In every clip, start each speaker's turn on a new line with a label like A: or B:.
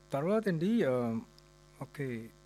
A: తర్వాత అండి ఆ, ఓకే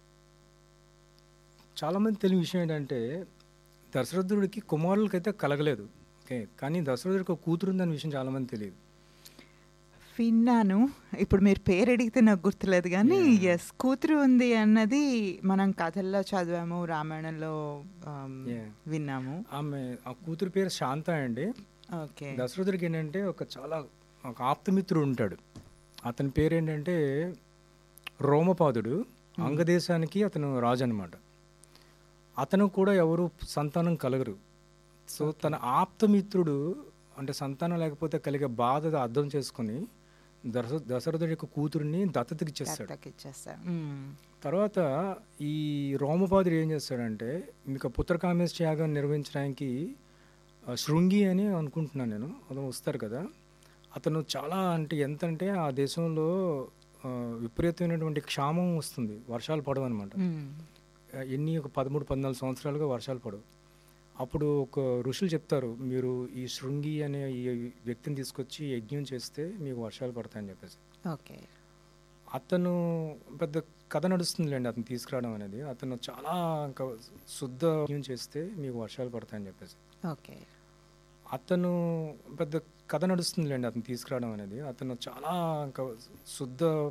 A: చాలామంది తెలియని విషయం ఏంటంటే దశరథుడికి కుమారులకైతే కలగలేదు ఓకే కానీ దశరథుడికి ఒక కూతురు ఉందనే విషయం చాలామంది తెలియదు
B: విన్నాను ఇప్పుడు మీరు పేరు అడిగితే నాకు గుర్తులేదు కానీ
A: Yeah.
B: ఎస్ కూతురు ఉంది అన్నది మనం కథల్లో చదివాము రామాయణంలో ఆమ్,
A: Yeah.
B: విన్నాము
A: ఆమె ఆ కూతురు పేరు శాంత అండి
B: ఓకే
A: దశరథుడికి ఏంటంటే ఒక చాలా ఒక ఆప్తమిత్రుడు ఉంటాడు అతని పేరు ఏంటంటే రోమపాదుడు అంగదేశానికి అతను రాజు అనమాట అతను కూడా ఎవరు సంతానం కలగరు సో తన ఆప్తమిత్రుడు అంటే సంతానం లేకపోతే కలిగే బాధ అర్థం చేసుకొని దశ దశరథుడి యొక్క కూతురిని దత్తతకి ఇచ్చేస్తాడు
B: దత్తకి ఇచ్చేస్తా మ్మ్.
A: తర్వాత ఈ రోమపాదుడు ఏం చేస్తాడంటే మీకు పుత్రకామేశ యాగం నిర్వహించడానికి ఆ, శృంగి అని అనుకుంటున్నాను నేను అతను వస్తారు కదా అతను చాలా అంటే ఎంత అంటే ఆ దేశంలో ఆ, విపరీతమైనటువంటి క్షామం వస్తుంది వర్షాలు పడవు అనమాట
B: మ్మ్.
A: ఎన్ని ఒక పదమూడు పద్నాలుగు సంవత్సరాలుగా వర్షాలు పడవు అప్పుడు ఒక ఋషులు చెప్తారు మీరు ఈ శృంగి అనే ఈ వ్యక్తిని తీసుకొచ్చి యజ్ఞం చేస్తే మీకు వర్షాలు పడతాయని చెప్పేసి
B: ఓకే
A: అతను పెద్ద కథ నడుస్తుందిలేండి అతను తీసుకురావడం అనేది అతను చాలా ఇంకా శుద్ధ యజ్ఞం చేస్తే మీకు వర్షాలు పడతాయని చెప్పేసి
B: ఓకే
A: అతను పెద్ద కథ నడుస్తుందిలేండి అతను తీసుకురావడం అనేది అతను చాలా ఇంకా శుద్ధ